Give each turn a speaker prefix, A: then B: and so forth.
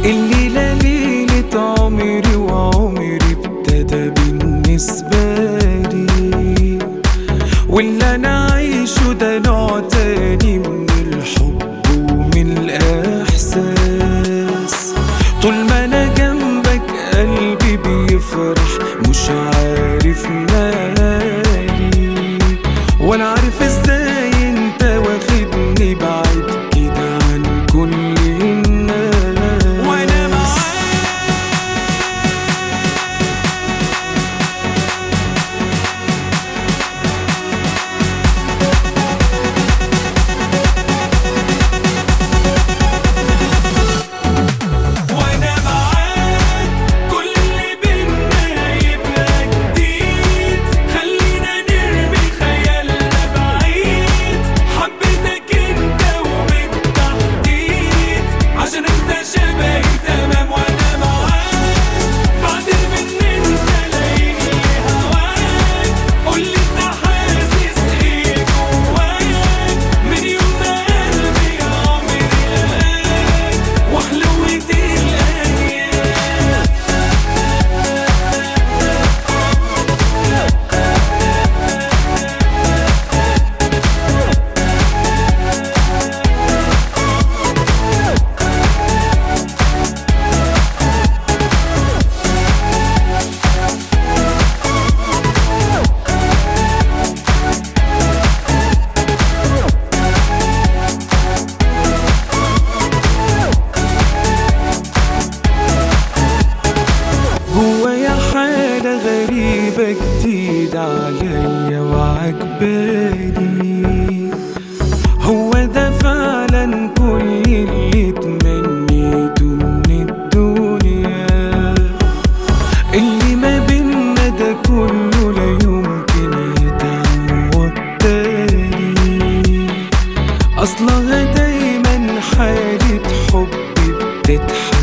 A: الليلة ليلة عمري وعمري ابتدى بالنسبة لي واللي أنا عايشه ده نوع تاني من الحب ومن الإحساس طول ما أنا جنبك قلبي بيفرح مش عارف مالي ولا عارف ازاي انت واخدني بعيد كده عن كل الناس وانا معاك وانا معاك كل اللي بينا يبقى جديد خلينا نرمي خيالنا بعيد حبيتك انت وبالتحديد عشان انت شبهي تمام وانا معاك بعدين من انت لاقيني هواك قولي انت حاسس ايه جواك من يوم ما قلبي عمري لقاك وحلوت الايام جوايا حالة غريبة جديدة عليا وعجباني هو ده فعلا كل اللي تمنيته من الدنيا اللي ما بينا ده كله لا يمكن يتعوض تاني أصلها دايما حالة حب بتتحقق